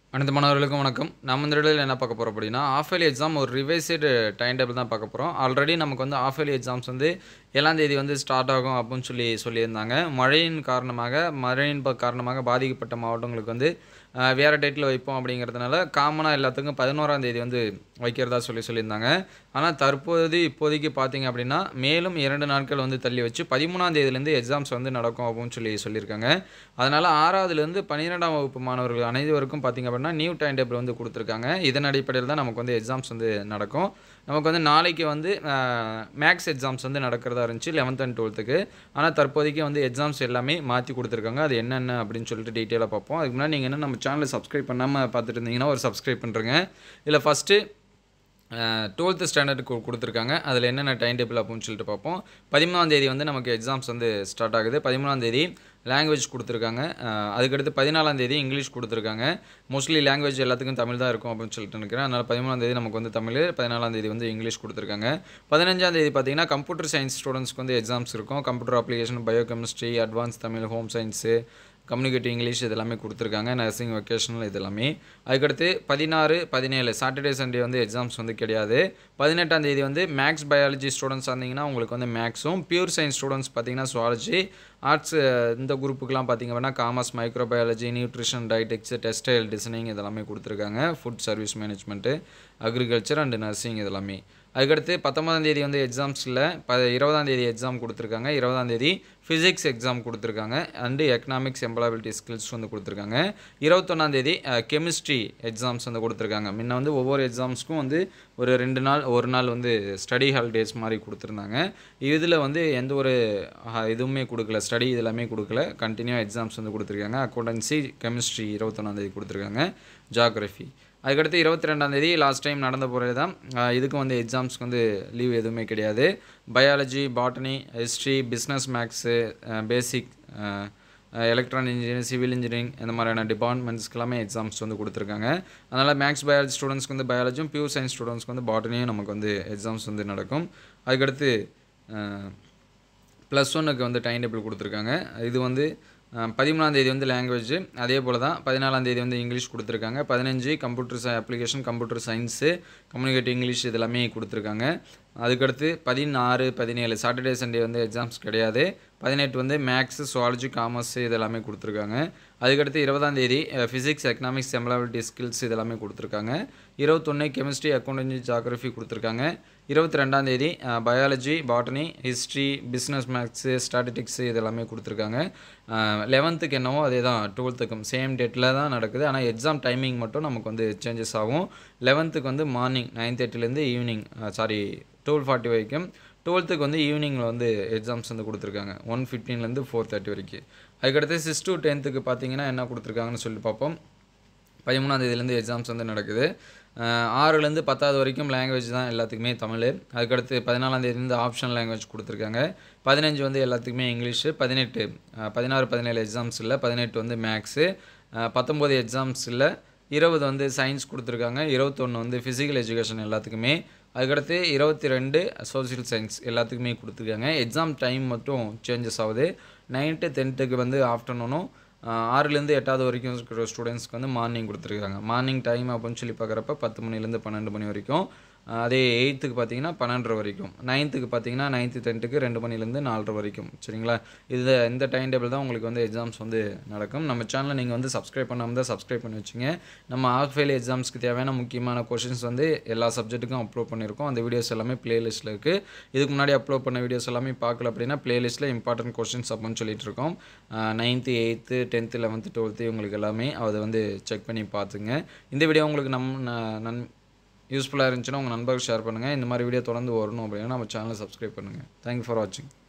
அனைத்து மாணவர்களுக்கும் வணக்கம் நம்ம இந்த வீடியோவில் என்ன பார்க்க போகிறோம் அப்படின்னா ஆஃப் இயர்லி எக்ஸாம் ஒரு ரிவைசடு டைம் டேபிள் தான் பார்க்க போகிறோம் ஆல்ரெடி நமக்கு வந்து ஆஃப் இயர்லி எக்ஸாம்ஸ் வந்து ஏழாம் தேதி வந்து ஸ்டார்ட் ஆகும் அப்படின்னு சொல்லி சொல்லியிருந்தாங்க மழையின் காரணமாக மழையின் ப- காரணமாக பாதிக்கப்பட்ட மாவட்டங்களுக்கு வந்து அஹ், வேறு டேட்டில் வைப்போம் அப்படிங்கிறதுனால காமனாக எல்லாத்துக்கும் பதினோராம் தேதி வந்து வைக்கிறதா சொல்லி சொல்லியிருந்தாங்க ஆனால் தற்போது இப்போதைக்கு பார்த்தீங்க அப்படின்னா மேலும் இரண்டு நாட்கள் வந்து தள்ளி வச்சு பதிமூணாம் தேதியிலேருந்து எக்ஸாம்ஸ் வந்து நடக்கும் அப்படின்னு சொல்லி சொல்லியிருக்காங்க அதனால் ஆறாவதுலேருந்து பன்னிரெண்டாம் வகுப்பு மாணவர்கள் அனைவருக்கும் பார்த்தீங்க அப்படின்னா நியூ டைம் டேபிள் வந்து கொடுத்துருக்காங்க இதன் அடிப்படையில் தான் நமக்கு வந்து எக்ஸாம்ஸ் வந்து நடக்கும் நமக்கு வந்து நாளைக்கு வந்து மேக்ஸ் எக்ஸாம்ஸ் வந்து நடக்கிறதா இருந்துச்சு லெவன்த் அண்ட் டுவெல்த்துக்கு ஆனால் தற்போதைக்கு வந்து எக்ஸாம்ஸ் எல்லாமே மாற்றி கொடுத்துருக்காங்க அது என்னென்ன அப்படின்னு சொல்லிட்டு டீட்டெயிலாக பார்ப்போம் அதுக்கு முன்னாடி நீங்கள் என்ன நம்ம சேனலை சப்ஸ்கிரைப் பண்ணாமல் பார்த்துட்டு இருந்தீங்கன்னா ஒரு சப்ஸ்கிரைப் பண்ணுறேங்க இதில் ஃபஸ்ட்டு டுவெல்த்து ஸ்டாண்டர்டுக்கு கொடுத்துருக்காங்க அதில் என்னென்ன டைம் டேபிள் அப்படின்னு சொல்லிட்டு பார்ப்போம் பதிமூணாம் தேதி வந்து நமக்கு எக்ஸாம்ஸ் வந்து ஸ்டார்ட் ஆகுது பதிமூணாம் தேதி லாங்குவேஜ் கொடுத்துருக்காங்க அஹ், அதுக்கடுத்து பதினாலாம் தேதி இங்கிலீஷ் கொடுத்துருக்காங்க மோஸ்ட்லி லாங்குவேஜ் எல்லாத்துக்கும் தமிழ் தான் இருக்கும் அப்படின்னு சொல்லிட்டு நினைக்கிறேன் அதனால் பதிமூணாம் தேதி நமக்கு வந்து தமிழ் பதினாலாம் தேதி வந்து இங்கிலீஷ் கொடுத்துருக்காங்க பதினஞ்சாம் தேதி பார்த்தீங்கன்னா கம்ப்யூட்டர் சயின்ஸ் ஸ்டூடெண்ட்ஸ்க்கு வந்து எக்ஸாம்ஸ் இருக்கும் computer application biochemistry advance Tamil home science communicative English இது எல்லாமே கொடுத்துருக்காங்க நர்சிங் வொக்கேஷனல் இது எல்லாமே அதுக்கடுத்து பதினாறு பதினேழு சாட்டர்டே சண்டே வந்து எக்ஸாம்ஸ் வந்து கிடையாது பதினெட்டாம் தேதி வந்து மேக்ஸ் பயாலஜி ஸ்டூடெண்ட்ஸ் வந்தீங்கன்னா உங்களுக்கு வந்து மேக்ஸும் பியூர் சயின்ஸ் ஸ்டூடெண்ட்ஸ் பார்த்தீங்கன்னா சுவாலஜி ஆர்ட்ஸ் இந்த குரூப்புக்கெலாம் பார்த்தீங்க அப்படின்னா commerce microbiology nutrition dietetics textile designing இதெல்லாமே கொடுத்துருக்காங்க food service management agriculture and nursing இதெல்லாமே அதுக்கடுத்து பத்தொன்பதாம் தேதி வந்து எக்ஸாம்ஸில் ப இருபதாம் தேதி எக்ஸாம் கொடுத்துருக்காங்க இருபதாம் தேதி ஃபிசிக்ஸ் எக்ஸாம் கொடுத்துருக்காங்க அண்டு எக்கனாமிக்ஸ் எம்ப்ளாயபிலிட்டி ஸ்கில்ஸ் வந்து கொடுத்துருக்காங்க இருபத்தொன்னாம் தேதி கெமிஸ்ட்ரி எக்ஸாம்ஸ் வந்து கொடுத்துருக்காங்க முன்ன வந்து ஒவ்வொரு எக்ஸாம்ஸ்க்கும் வந்து ஒரு ரெண்டு நாள் ஒரு நாள் வந்து ஸ்டடி ஹாலிடேஸ் மாதிரி கொடுத்துருந்தாங்க இதில் வந்து எந்த ஒரு அஹ், இதுவுமே கொடுக்கல ஸ்டடி இதெல்லாமே கொடுக்கல கண்டினியூ எக்ஸாம்ஸ் வந்து கொடுத்துருக்காங்க அக்கௌண்டன்சி கெமிஸ்ட்ரி இருபத்தொன்னாம் தேதி கொடுத்துருக்காங்க ஜாகிரஃபி அதுக்கடுத்து இருபத்தி ரெண்டாம் தேதி லாஸ்ட் டைம் நடந்த போகிறது தான் அஹ், இதுக்கும் வந்து எக்ஸாம்ஸ்க்கு வந்து லீவ் எதுவுமே கிடையாது biology botany history business maths basic electronic engineering civil engineering இந்த மாதிரியான டிபார்ட்மெண்ட்ஸ்க்கு எல்லாமே எக்ஸாம்ஸ் வந்து கொடுத்துருக்காங்க அதனால் மேக்ஸ் பயாலஜி ஸ்டூடெண்ட்ஸ்க்கு வந்து பயாலஜியும் பியூர் சயின்ஸ் ஸ்டூடெண்ட்ஸ்க்கு வந்து பாட்டனியும் நமக்கு வந்து எக்ஸாம்ஸ் வந்து நடக்கும் அதுக்கடுத்து ப்ளஸ் ஒன்னுக்கு வந்து டைம் டேபிள் கொடுத்துருக்காங்க இது வந்து அஹ், பதிமூணாம் தேதி வந்து லாங்குவேஜ் அதே போல் தான் பதினாலாம் தேதி வந்து இங்கிலீஷ் கொடுத்துருக்காங்க பதினஞ்சு computer application computer science communicative English இது எல்லாமே கொடுத்துருக்காங்க அதுக்கடுத்து பதினாறு பதினேழு சாட்டர்டே சண்டே வந்து எக்ஸாம்ஸ் கிடையாது பதினெட்டு வந்து மேக்ஸு சுவாலஜி காமர்ஸ் இது எல்லாமே கொடுத்துருக்காங்க அதுக்கடுத்து இருபதாம் தேதி ஃபிசிக்ஸ் எக்கனாமிக்ஸ் எம்ப்ளாயபிலிட்டி ஸ்கில்ஸ் இதெல்லாமே கொடுத்துருக்காங்க இருபத்தொன்று கெமிஸ்ட்ரி அக்கௌண்டன்சி ஜாகிரஃபி கொடுத்துருக்காங்க இருபத்தி ரெண்டாம் தேதி biology botany history business maths statistics இதெல்லாமே கொடுத்துருக்காங்க லெவன்த்துக்கு என்னவோ அதே தான் டுவெல்த்துக்கும் சேம் டேட்டில் தான் நடக்குது ஆனால் எக்ஸாம் டைமிங் மட்டும் நமக்கு வந்து சேஞ்சஸ் ஆகும் லெவன்த்துக்கு வந்து மார்னிங் நைன் தேர்ட்டிலேருந்து ஈவினிங் சாரி டுவெல் ஃபார்ட்டி வரைக்கும் டுவெல்த்துக்கு வந்து ஈவினிங்கில் வந்து எக்ஸாம்ஸ் வந்து கொடுத்துருக்காங்க ஒன் ஃபிஃப்டீன்லேருந்து ஃபோர் தேர்ட்டி வரைக்கும் அதுக்கடுத்து சிக்ஸ் டு டென்த்துக்கு பார்த்தீங்கன்னா என்ன கொடுத்துருக்காங்கன்னு சொல்லி பார்ப்போம் பதிமூணாம் தேதியிலேருந்து எக்ஸாம்ஸ் வந்து நடக்குது அஹ் ஆறுலேருந்து பத்தாவது வரைக்கும் லாங்குவேஜ் தான் எல்லாத்துக்குமே தமிழ் அதுக்கடுத்து பதினாலாம் தேதியிலேருந்து ஆப்ஷன் லாங்குவேஜ் கொடுத்துருக்காங்க பதினஞ்சு வந்து எல்லாத்துக்குமே இங்கிலீஷு பதினெட்டு அஹ் பதினாறு பதினேழு எக்ஸாம்ஸ் இல்லை பதினெட்டு வந்து மேக்ஸு பத்தொம்போது எக்ஸாம்ஸ் இல்லை இருபது வந்து சயின்ஸ் கொடுத்துருக்காங்க இருபத்தொன்று வந்து ஃபிசிக்கல் எஜுகேஷன் எல்லாத்துக்குமே அதுக்கடுத்து இருபத்தி ரெண்டு சோசியல் சயின்ஸ் எல்லாத்துக்குமே கொடுத்துருக்காங்க எக்ஸாம் டைம் மட்டும் சேஞ்சஸ் ஆகுது நைன்ட்டு டென்த்துக்கு வந்து ஆஃப்டர்நூனும் ஆறுலேருந்து எட்டாவது வரைக்கும் இருக்கிற ஸ்டூடெண்ட்ஸ்க்கு வந்து மார்னிங் கொடுத்துருக்காங்க மார்னிங் டைம் அப்படின்னு சொல்லி பார்க்குறப்ப பத்து மணிலேருந்து பன்னெண்டு மணி வரைக்கும் ஆஹ் அதே எயித்துக்கு பார்த்தீங்கன்னா பன்னெண்டரை வரைக்கும் நைன்த்துக்கு பார்த்தீங்கன்னா நைன்த்து டென்த்துக்கு ரெண்டு மணிலேருந்து நாலரை வரைக்கும் சரிங்களா இது இந்த டைம் டேபிள் தான் உங்களுக்கு வந்து எக்ஸாம்ஸ் வந்து நடக்கும் நம்ம சேனலை நீங்கள் வந்து சப்ஸ்கிரைப் பண்ணாமல் தான் சப்ஸ்கிரைப் பண்ணி வச்சுங்க நம்ம ஆஃப் ஃபெயில் எக்ஸாம்ஸ்க்கு தேவையான முக்கியமான கொஷின்ஸ் வந்து எல்லா சப்ஜெக்ட்டுக்கும் அப்லோட் பண்ணியிருக்கோம் அந்த வீடியோஸ் எல்லாமே பிளேலிஸ்ட்டில் இருக்குது இதுக்கு முன்னாடி அப்லோட் பண்ண வீடியோஸ் எல்லாமே பார்க்கல அப்படின்னா பிளேலிஸ்ட்டில் இம்பார்ட்டன்ட் கொஷின்ஸ் அப்படின்னு சொல்லிட்டு இருக்கோம் ninth eighth tenth eleventh twelfth உங்களுக்கு எல்லாமே அதை வந்து செக் பண்ணி பார்த்துங்க இந்த வீடியோ உங்களுக்கு நம் ந- நன் யூஸ்ஃபுல்லாக இருந்துச்சுன்னா உங்கள் நண்பர்கள் ஷேர் பண்ணுங்கள் இந்த மாதிரி வீடியோ தொடர்ந்து வரணும் அப்படின்னா நம்ம சேனலை சப்ஸ்கிரைப் பண்ணுங்கள் தேங்க்யூ ஃபார் வாட்சிங்